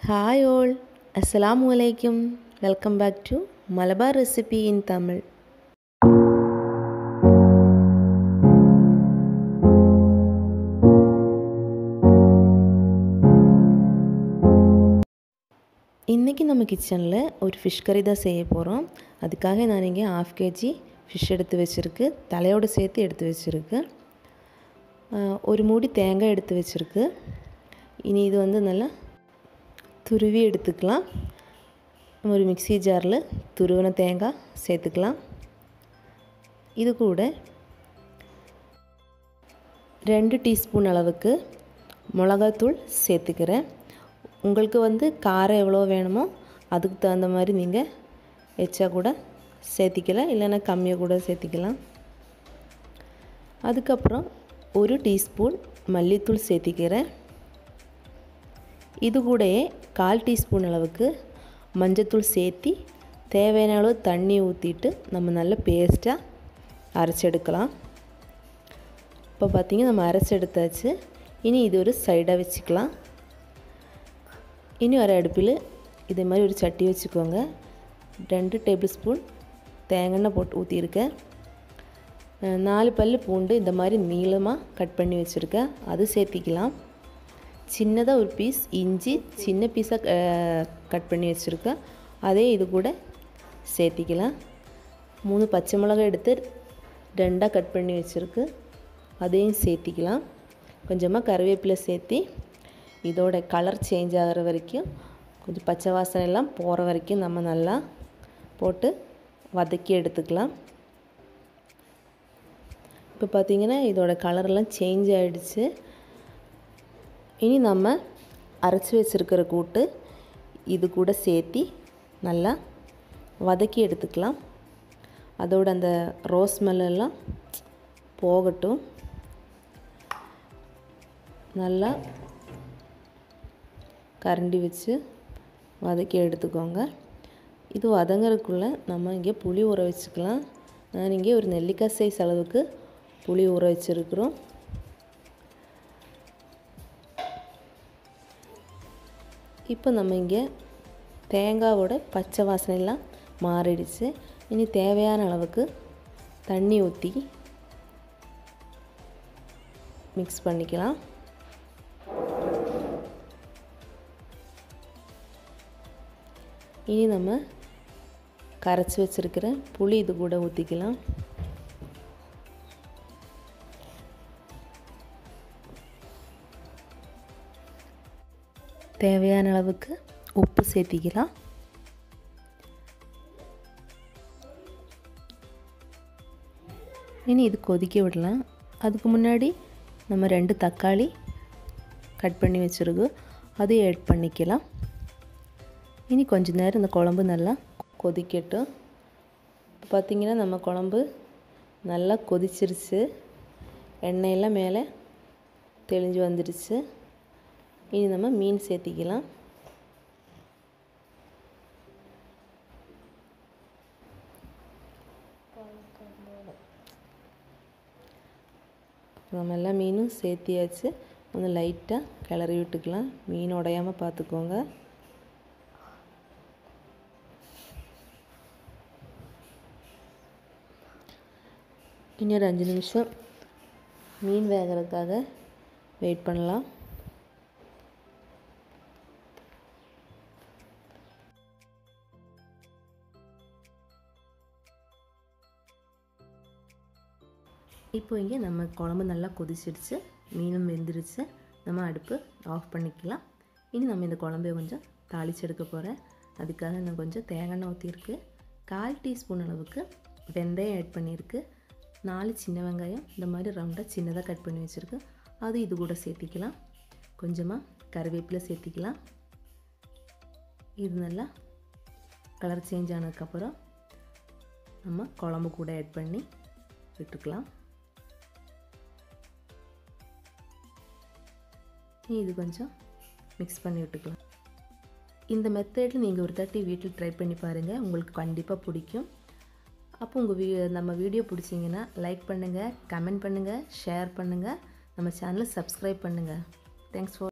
hi all അസ്സലാമു അലൈക്കും welcome back to Malabar recipe in Tamil இன்றைக்கி நம்ம கிச்சனில் ஒரு ஃபிஷ் கறி தான் செய்ய போகிறோம் அதுக்காக நான் இங்கே ஆஃப் கேஜி ஃபிஷ் எடுத்து வச்சுருக்கு தலையோடு சேர்த்து எடுத்து வச்சுருக்கு ஒரு மூடி தேங்காய் எடுத்து வச்சுருக்கு இனி இது வந்து நல்லா துருவி எடுத்துக்கலாம் ஒரு மிக்சி ஜாரில் துருவின தேங்காய் சேர்த்துக்கலாம் இது கூட ரெண்டு டீஸ்பூன் அளவுக்கு மிளகாத்தூள் சேர்த்துக்கிறேன் உங்களுக்கு வந்து காரம் எவ்வளோ வேணுமோ அதுக்கு தகுந்த மாதிரி நீங்கள் எச்சா கூட சேர்த்திக்கலாம் இல்லைன்னா கம்மியாக கூட சேர்த்திக்கலாம் அதுக்கப்புறம் ஒரு டீஸ்பூன் மல்லித்தூள் சேர்த்திக்கிறேன் இது கூடயே கால் டீஸ்பூன் அளவுக்கு மஞ்சத்தூள் சேர்த்தி தேவையான அளவு தண்ணி ஊற்றிட்டு நம்ம நல்ல பேஸ்ட்டாக அரைச்செடுக்கலாம் இப்போ பார்த்திங்க நம்ம அரைச்செடுத்தாச்சு இனி இது ஒரு சைடாக வச்சுக்கலாம் இனி ஒரு அடுப்பில் இதே மாதிரி ஒரு சட்டி வச்சுக்கோங்க ரெண்டு டேபிள் ஸ்பூன் தேங்காய் போட்டு ஊற்றியிருக்கேன் நாலு பல் பூண்டு இந்த மாதிரி நீளமாக கட் பண்ணி வச்சுருக்கேன் அது சேர்த்திக்கலாம் சின்னதாக ஒரு பீஸ் இஞ்சி சின்ன பீஸாக கட் பண்ணி வச்சுருக்கேன் அதே இது கூட சேர்த்திக்கலாம் மூணு பச்சை மிளகாய் எடுத்து ரெண்டாக கட் பண்ணி வச்சுருக்கு அதையும் சேர்த்திக்கலாம் கொஞ்சமாக கருவேப்பிலை சேர்த்தி இதோட கலர் சேஞ்ச் ஆகிற வரைக்கும் கொஞ்சம் பச்சை வாசனை எல்லாம் போகிற வரைக்கும் நம்ம நல்லா போட்டு வதக்கி எடுத்துக்கலாம் இப்போ பார்த்திங்கன்னா இதோட கலரெல்லாம் சேஞ்ச் ஆகிடுச்சு இனி நம்ம அரைச்சி வச்சுருக்கிற கூட்டு இது கூட சேர்த்தி நல்லா வதக்கி எடுத்துக்கலாம் அதோட அந்த ரோஸ் ஸ்மெல்லாம் போகட்டும் நல்லா கரண்டி வச்சு வதக்கி எடுத்துக்கோங்க இது வதங்கிறதுக்குள்ளே நம்ம இங்கே புளி ஊற வச்சுக்கலாம் நான் இங்கே ஒரு நெல்லிக்காய் சைஸ் அளவுக்கு புளி ஊற வச்சுருக்குறோம் இப்போ நம்ம இங்கே தேங்காவோட பச்சை வாசனையெல்லாம் மாறிடுச்சு இனி தேவையான அளவுக்கு தண்ணி ஊற்றி மிக்ஸ் பண்ணிக்கலாம் இனி நம்ம கரைச்சி வச்சுருக்கிற புளி இது கூட ஊற்றிக்கலாம் தேவையான அளவுக்கு உப்பு சேர்த்திக்கலாம் இனி இது கொதிக்க விடலாம் அதுக்கு முன்னாடி நம்ம ரெண்டு தக்காளி கட் பண்ணி வச்சுருக்கோம் அதையும் ஆட் பண்ணிக்கலாம் இனி கொஞ்ச நேரம் இந்த குழம்பு நல்லா கொதிக்கட்டும் இப்போ பார்த்திங்கன்னா நம்ம குழம்பு நல்லா கொதிச்சிருச்சு எண்ணெயெல்லாம் மேலே தெளிஞ்சு வந்துடுச்சு இனி நம்ம மீன் சேர்த்திக்கலாம் நம்ம எல்லாம் மீனும் சேர்த்தியாச்சு கொஞ்சம் லைட்டாக கிளறி விட்டுக்கலாம் மீன் உடையாமல் பார்த்துக்கோங்க இனி ஒரு அஞ்சு நிமிஷம் மீன் வேகிறதுக்காக வெயிட் பண்ணலாம் இப்போ இங்கே நம்ம குழம்பு நல்லா கொதிச்சிடுச்சு மீனும் வெந்துருச்சு நம்ம அடுப்பு ஆஃப் பண்ணிக்கலாம் இனி நம்ம இந்த குழம்பை கொஞ்சம் தாளித்து எடுக்க போகிறேன் அதுக்காக நான் கொஞ்சம் தேங்காய் ஊற்றிருக்கு கால் டீஸ்பூன் அளவுக்கு வெந்தயம் ஆட் பண்ணியிருக்கு நாலு சின்ன வெங்காயம் இந்த மாதிரி ரவுண்டாக சின்னதாக கட் பண்ணி வச்சுருக்கு அது இது கூட சேர்த்திக்கலாம் கொஞ்சமாக கருவேப்பிலை சேர்த்திக்கலாம் இது நல்லா கலர் சேஞ்ச் ஆனதுக்கப்புறம் நம்ம குழம்பு கூட ஆட் பண்ணி விட்டுக்கலாம் இது கொஞ்சம் மிக்ஸ் பண்ணி விட்டுக்கலாம் இந்த மெத்தடில் நீங்கள் ஒரு தட்டி வீட்டில் ட்ரை பண்ணி பாருங்கள் உங்களுக்கு கண்டிப்பாக பிடிக்கும் அப்போ உங்கள் வீ நம்ம வீடியோ பிடிச்சிங்கன்னா லைக் பண்ணுங்கள் கமெண்ட் பண்ணுங்கள் ஷேர் பண்ணுங்கள் நம்ம சேனலை சப்ஸ்கிரைப் பண்ணுங்கள் தேங்க்ஸ் ஃபார்